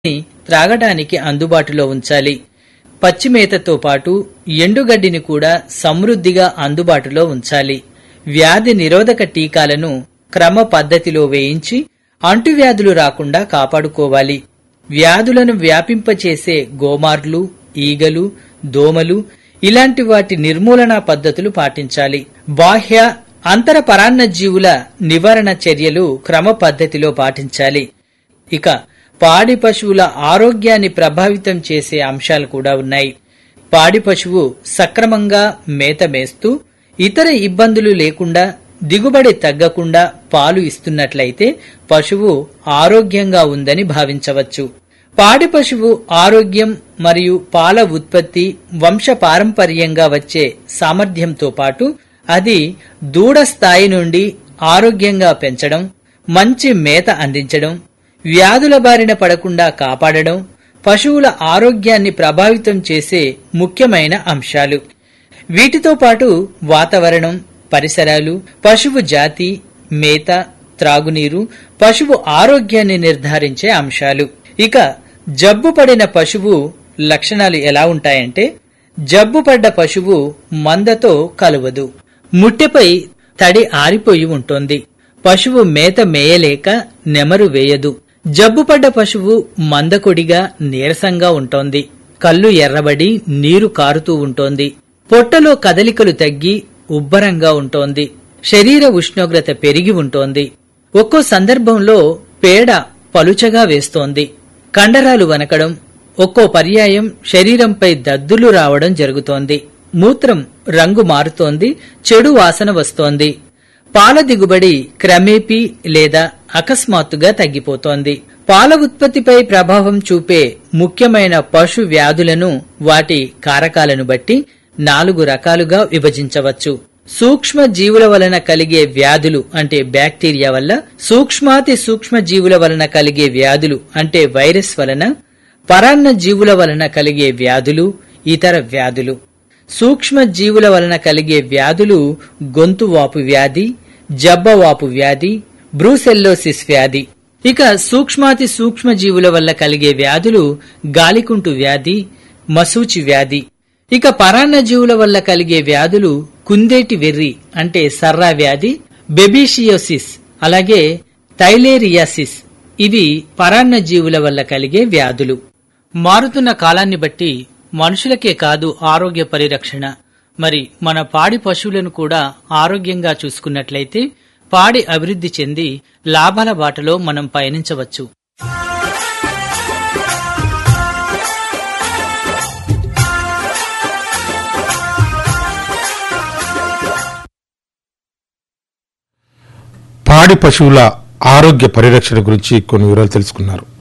త్రాగటానికి అందుబాటులో ఉంచాలి పచ్చిమేతతో పాటు ఎండుగడ్డిని కూడా సమృద్ధిగా అందుబాటులో ఉంచాలి వ్యాధి నిరోధక టీకాలను క్రమ పద్ధతిలో వేయించి అంటువ్యాధులు రాకుండా కాపాడుకోవాలి వ్యాధులను వ్యాపింపచేసే గోమార్లు ఈగలు దోమలు ఇలాంటి వాటి నిర్మూలనా పద్ధతులు పాటించాలి బాహ్య అంతర పరాన్న జీవుల నివారణ చర్యలు క్రమ పద్ధతిలో పాటించాలి ఇక పాడి పశువుల ఆరోగ్యాన్ని ప్రభావితం చేసే అంశాలు కూడా ఉన్నాయి పాడి పశువు సక్రమంగా మేత మేస్తూ ఇతర ఇబ్బందులు లేకుండా దిగుబడి తగ్గకుండా పాలు ఇస్తున్నట్లయితే పశువు ఆరోగ్యంగా ఉందని భావించవచ్చు పాడి పశువు ఆరోగ్యం మరియు పాల ఉత్పత్తి వంశ పారంపర్యంగా వచ్చే సామర్థ్యంతో పాటు అది దూడ స్థాయి నుండి ఆరోగ్యంగా పెంచడం మంచి మేత అందించడం వ్యాధుల బారిన పడకుండా కాపాడడం పశువుల ఆరోగ్యాన్ని ప్రభావితం చేసే ముఖ్యమైన అంశాలు వీటితో పాటు వాతావరణం పరిసరాలు పశువు జాతి మేత త్రాగునీరు పశువు ఆరోగ్యాన్ని నిర్ధారించే అంశాలు ఇక జబ్బు పడిన పశువు లక్షణాలు ఎలా ఉంటాయంటే జబ్బు పడ్డ పశువు మందతో కలువదు ముట్టెపై తడి ఆరిపోయి ఉంటుంది పశువు మేత మేయలేక నెమరు వేయదు జబ్బుపడ్డ పశువు మందకొడిగా నీరసంగా ఉంటోంది కళ్ళు ఎర్రబడి నీరు కారుతూ ఉంటోంది పొట్టలో కదలికలు తగ్గి ఉబ్బరంగా ఉంటోంది శరీర ఉష్ణోగ్రత పెరిగి ఉంటోంది ఒక్కో సందర్భంలో పేడ పలుచగా వేస్తోంది కండరాలు వనకడం ఒక్కో పర్యాయం శరీరంపై దద్దులు రావడం జరుగుతోంది మూత్రం రంగు మారుతోంది చెడు వాసన వస్తోంది పాల దిగుబడి క్రమేపీ లేదా అకస్మాత్తుగా తగ్గిపోతోంది పాల ఉత్పత్తిపై ప్రభావం చూపే ముఖ్యమైన పశు వ్యాధులను వాటి కారకాలను బట్టి నాలుగు రకాలుగా విభజించవచ్చు సూక్ష్మ జీవుల వలన కలిగే వ్యాధులు అంటే బ్యాక్టీరియా వల్ల సూక్ష్మాతి సూక్ష్మ జీవుల వలన కలిగే వ్యాధులు అంటే వైరస్ వలన పరాన్న జీవుల వలన కలిగే వ్యాధులు ఇతర వ్యాధులు సూక్ష్మ జీవుల వలన కలిగే వ్యాధులు గొంతు వాపు వ్యాధి జబ్బవాపు వ్యాధి బ్రూసెల్లోసిస్ వ్యాధి ఇక సూక్ష్మాతి సూక్ష్మ జీవుల వల్ల కలిగే వ్యాధులు గాలికుంటు వ్యాధి మసూచి వ్యాధి ఇక పరాన్న జీవుల వల్ల కలిగే వ్యాధులు కుందేటి వెర్రి అంటే సర్రా వ్యాధి బెబీషియోసిస్ అలాగే థైలేరియాసిస్ ఇవి పరాన్న జీవుల వల్ల కలిగే వ్యాధులు మారుతున్న కాలాన్ని బట్టి మనుషులకే కాదు ఆరోగ్య పరిరక్షణ మరి మన పాడి పశువులను కూడా ఆరోగ్యంగా చూసుకున్నట్లయితే పాడి అభివృద్ధి చెంది లాభాల బాటలో మనం పయనించవచ్చు పాడి పశువుల ఆరోగ్య పరిరక్షణ గురించి కొన్ని వివరాలు తెలుసుకున్నారు